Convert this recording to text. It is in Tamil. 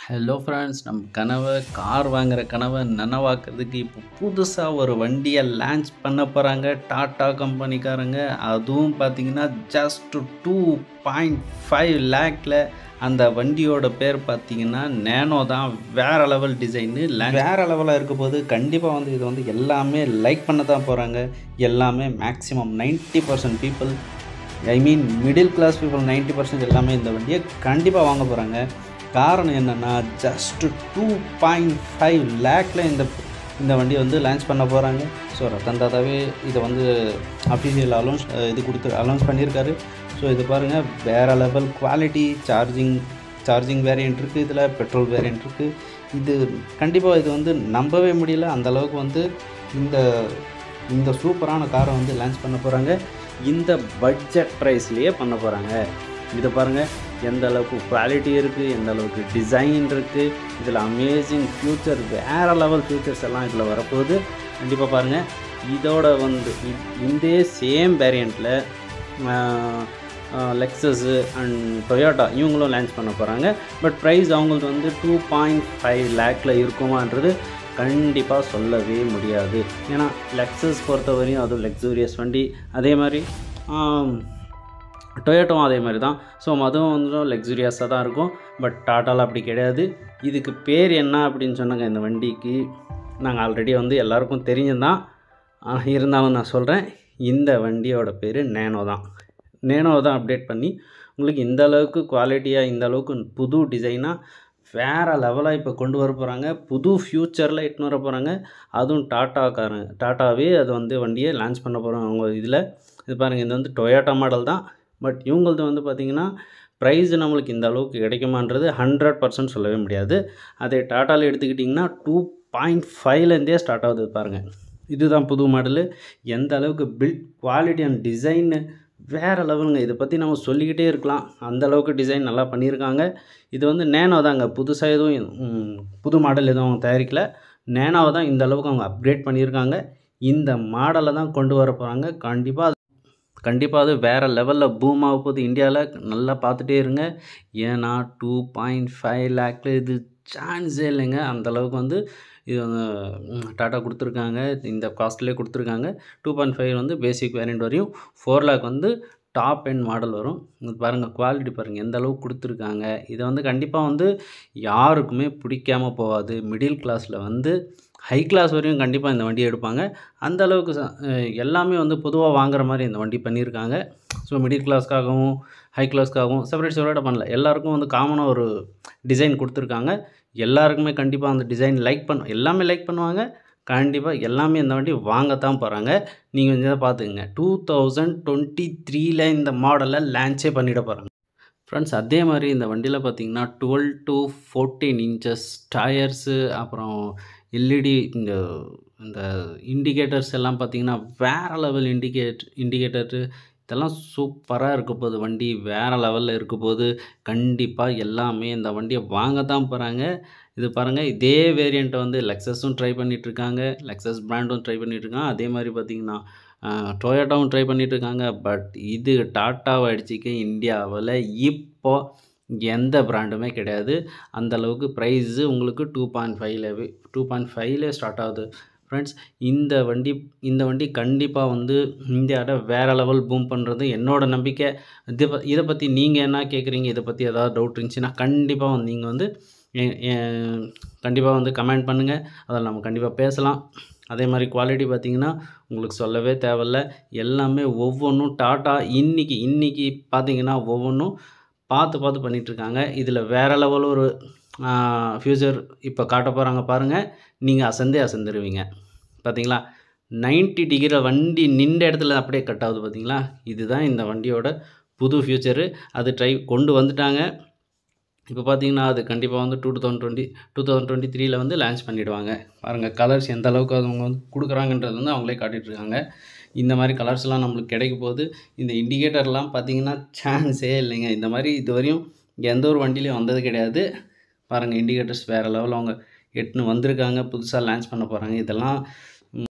ஹலோ ஃப்ரெண்ட்ஸ் நம்ம கனவை கார் வாங்குற கனவை நனவாக்குறதுக்கு இப்போ புதுசாக ஒரு வண்டியை லான்ச் பண்ண போகிறாங்க டாட்டா கம்பெனிக்காரங்க அதுவும் பார்த்தீங்கன்னா ஜஸ்ட் டூ பாயிண்ட் ஃபைவ் லேக்கில் அந்த வண்டியோட பேர் பார்த்தீங்கன்னா நேனோ தான் வேறு லெவல் டிசைனு வேறு லெவலாக இருக்க போது கண்டிப்பாக வந்து இது வந்து எல்லாமே லைக் பண்ண தான் போகிறாங்க எல்லாமே maximum 90% percent people I mean middle class people ninety percent எல்லாமே இந்த வண்டியை கண்டிப்பாக வாங்க போகிறாங்க காரணம் என்னென்னா ஜஸ்ட் டூ பாயிண்ட் ஃபைவ் லேக்கில் இந்த இந்த வண்டியை வந்து லான்ச் பண்ண போகிறாங்க ஸோ ரத்தன் தாத்தாவே இதை வந்து அஃபிஷியல் அலௌன்ஸ் இது கொடுத்து அலௌன்ஸ் பண்ணியிருக்காரு ஸோ இது பாருங்கள் வேறு level quality charging charging variant இருக்குது இதில் பெட்ரோல் வேரியன்ட் இருக்குது இது கண்டிப்பாக இது வந்து நம்பவே முடியல அந்த அளவுக்கு வந்து இந்த இந்த சூப்பரான காரை வந்து லான்ச் பண்ண போகிறாங்க இந்த பட்ஜெட் ப்ரைஸ்லேயே பண்ண போகிறாங்க இதை பாருங்கள் எந்த அளவுக்கு குவாலிட்டி இருக்குது எந்த அளவுக்கு டிசைன் இருக்குது இதில் அமேசிங் ஃப்யூச்சர் வேறு லெவல் ஃப்யூச்சர்ஸ் எல்லாம் இதில் வரப்போகுது கண்டிப்பாக பாருங்கள் இதோட வந்து இ- இந்த சேம் வேரியண்ட்டில் லெக்ஸஸு அண்ட் டொயோட்டா இவங்களும் லான்ச் பண்ண போகிறாங்க பட் ப்ரைஸ் அவங்களது வந்து டூ பாயிண்ட் ஃபைவ் லேக்கில் இருக்குமான்றது கண்டிப்பாக சொல்லவே முடியாது ஏன்னா லெக்ஸஸ் பொறுத்தவரையும் அதுவும் லக்ஸூரியஸ் வண்டி அதே மாதிரி டொயோட்டோவும் அதே மாதிரி தான் ஸோ அதுவும் வந்து லக்ஸுரியஸாக தான் இருக்கும் பட் டாட்டாவில் அப்படி கிடையாது இதுக்கு பேர் என்ன அப்படின்னு சொன்னாங்க இந்த வண்டிக்கு நாங்கள் ஆல்ரெடி வந்து எல்லாருக்கும் தெரிஞ்சுதான் ஆனா, இருந்தாலும் நான் சொல்கிறேன் இந்த வண்டியோட பேர் நேனோ தான் நேனோ தான் அப்டேட் பண்ணி உங்களுக்கு இந்த அளவுக்கு குவாலிட்டியாக இந்த அளவுக்கு புது டிசைனாக வேறு லெவலாக இப்போ கொண்டு வர போகிறாங்க புது ஃப்யூச்சரில் எட்டுன்னு வர போகிறாங்க அதுவும் டாட்டாக்காரங்க டாட்டாவே அது வந்து வண்டியை லான்ச் பண்ண போகிறாங்க அவங்க இதில் இது பாருங்கள் இது வந்து டொயோட்டா மாடல் தான் பட் இவங்களது வந்து பார்த்திங்கன்னா ப்ரைஸ் நம்மளுக்கு இந்த அளவுக்கு கிடைக்குமான்றது ஹண்ட்ரட் பர்சன்ட் சொல்லவே முடியாது அதே டாட்டாவில் எடுத்துக்கிட்டிங்கன்னா டூ பாயிண்ட் ஃபைவ்லேருந்தே ஸ்டார்ட் ஆகுது பாருங்கள் இதுதான் புது மாடலு எந்த அளவுக்கு பில்ட் குவாலிட்டி அண்ட் டிசைனு வேறு லெவலுங்க இதை பற்றி நம்ம சொல்லிக்கிட்டே இருக்கலாம் அந்த அளவுக்கு டிசைன் நல்லா பண்ணியிருக்காங்க இது வந்து நேனோ தாங்க புதுசாக எதுவும் ம், புது மாடல் எதுவும் அவங்க தயாரிக்கல நேனோவை தான் இந்த அளவுக்கு அவங்க அப்கிரேட் பண்ணியிருக்காங்க இந்த மாடலை தான் கொண்டு வர போகிறாங்க கண்டிப்பாக கண்டிப்பாக அது வேறு லெவலில் பூம் ஆக போகுது இந்தியாவில் நல்லா பார்த்துட்டே இருங்க ஏன்னா டூ பாயிண்ட் ஃபைவ் லேக்கில் இது சான்ஸே இல்லைங்க அந்த அளவுக்கு வந்து இது வந்து ம், டாட்டா கொடுத்துருக்காங்க இந்த காஸ்ட்லேயே கொடுத்துருக்காங்க டூ பாயிண்ட் ஃபைவ் வந்து பேசிக் வேரியண்ட் வரையும் ஃபோர் லேக் வந்து டாப் எண்ட் மாடல் வரும் இது பாருங்கள் குவாலிட்டி பாருங்கள் எந்த அளவுக்கு கொடுத்துருக்காங்க இதை வந்து கண்டிப்பாக வந்து யாருக்குமே பிடிக்காம போகாது மிடில் கிளாஸில் வந்து ஹை கிளாஸ் வரையும் கண்டிப்பாக இந்த வண்டி எடுப்பாங்க அந்த அளவுக்கு ச- அஹ் எல்லாமே வந்து பொதுவாக வாங்குற மாதிரி இந்த வண்டி பண்ணியிருக்காங்க ஸோ மிடில் கிளாஸ்க்காகவும் ஹை கிளாஸ்க்காகவும் செப்பரேட் செப்பரேட்டாக பண்ணல எல்லாருக்கும் வந்து காமனாக ஒரு டிசைன் கொடுத்துருக்காங்க எல்லாருக்குமே கண்டிப்பாக அந்த டிசைன் லைக் பண்ண எல்லாமே லைக் பண்ணுவாங்க கண்டிப்பாக எல்லாமே இந்த வண்டி வாங்கத்தான் போகிறாங்க நீங்கள் கொஞ்சம் இதை பார்த்துக்குங்க டூ தௌசண்ட் டுவெண்ட்டி த்ரீல இந்த மாடலை லான்ச்சே பண்ணிட போகிறாங்க ஃப்ரெண்ட்ஸ் அதே மாதிரி இந்த வண்டியில் பார்த்தீங்கன்னா twelve to fourteen inches tyres அப்புறம் எல்இடி இந்த இந்த இண்டிகேட்டர்ஸ் எல்லாம் பார்த்தீங்கன்னா வேறு லெவல் இண்டிகேட் இண்டிகேட்டரு இதெல்லாம் சூப்பராக இருக்க போகுது வண்டி வேறு லெவலில் இருக்க போது கண்டிப்பாக எல்லாமே இந்த வண்டியை வாங்க தான் போகிறாங்க இது பாருங்கள் இதே வேரியண்ட்டை வந்து லெக்ஸஸும் ட்ரை பண்ணிகிட்ருக்காங்க லெக்ஸஸ் பிராண்டும் ட்ரை பண்ணிகிட்ருக்காங்க அதே மாதிரி பார்த்தீங்கன்னா டொயோட்டாவும் ட்ரை பண்ணிகிட்ருக்காங்க பட் இது டாட்டாவை அடிச்சிக்க இந்தியாவில் இப்போ எந்த பிராண்டுமே கிடையாது அந்த அளவுக்கு ப்ரைஸு உங்களுக்கு டூ பாயிண்ட் ஃபைவ்லவே டூ பாயிண்ட் ஃபைவ்ல ஸ்டார்ட் ஆகுது ஃப்ரெண்ட்ஸ் இந்த வண்டி இந்த வண்டி கண்டிப்பாக வந்து இந்தியாவில் வேறு லெவல் பூம் பண்ணுறது என்னோட நம்பிக்கை இதை ப இதை பற்றி நீங்கள் என்ன கேட்குறீங்க இதை பற்றி ஏதாவது டவுட் இருந்துச்சுன்னா கண்டிப்பாக வந்து நீங்கள் வந்து கண்டிப்பாக வந்து கமெண்ட் பண்ணுங்கள் அதில் நம்ம கண்டிப்பாக பேசலாம் அதே மாதிரி குவாலிட்டி பார்த்தீங்கன்னா உங்களுக்கு சொல்லவே தேவையில்ல எல்லாமே ஒவ்வொன்றும் டாட்டா இன்னைக்கு இன்னைக்கு பார்த்தீங்கன்னா ஒவ்வொன்றும் பார்த்து பார்த்து பண்ணிகிட்ருக்காங்க இதில் வேறு லெவல் ஒரு ஃப்யூச்சர் இப்போ காட்ட போகிறாங்க பாருங்கள் நீங்கள் அசந்தே அசந்துருவீங்க பார்த்தீங்களா 90 டிகிரி வண்டி நின்ற இடத்துல அப்படியே கட் ஆகுது பார்த்தீங்களா இதுதான் இந்த வண்டியோட புது ஃப்யூச்சரு அது ட்ரை கொண்டு வந்துட்டாங்க இப்போ பார்த்தீங்கன்னா அது கண்டிப்பாக வந்து two thousand twenty two thousand twenty த்ரீல வந்து லான்ச் பண்ணிவிடுவாங்க பாருங்கள் கலர்ஸ் எந்த அளவுக்கு அவங்க வந்து கொடுக்குறாங்கன்றது வந்து அவங்களே காட்டிட்டு இருக்காங்க இந்த மாதிரி கலர்ஸ்லாம் நம்மளுக்கு கிடைக்க போகுது இந்த இண்டிகேட்டர்லாம் பார்த்தீங்கன்னா சான்ஸே இல்லைங்க இந்த மாதிரி இதுவரையும் எந்த ஒரு வண்டிலையும் வந்தது கிடையாது பாருங்கள் இண்டிகேட்டர்ஸ் வேறு லெவலில் அவங்க எட்டுன்னு வந்திருக்காங்க புதுசாக லான்ச் பண்ண போகிறாங்க இதெல்லாம்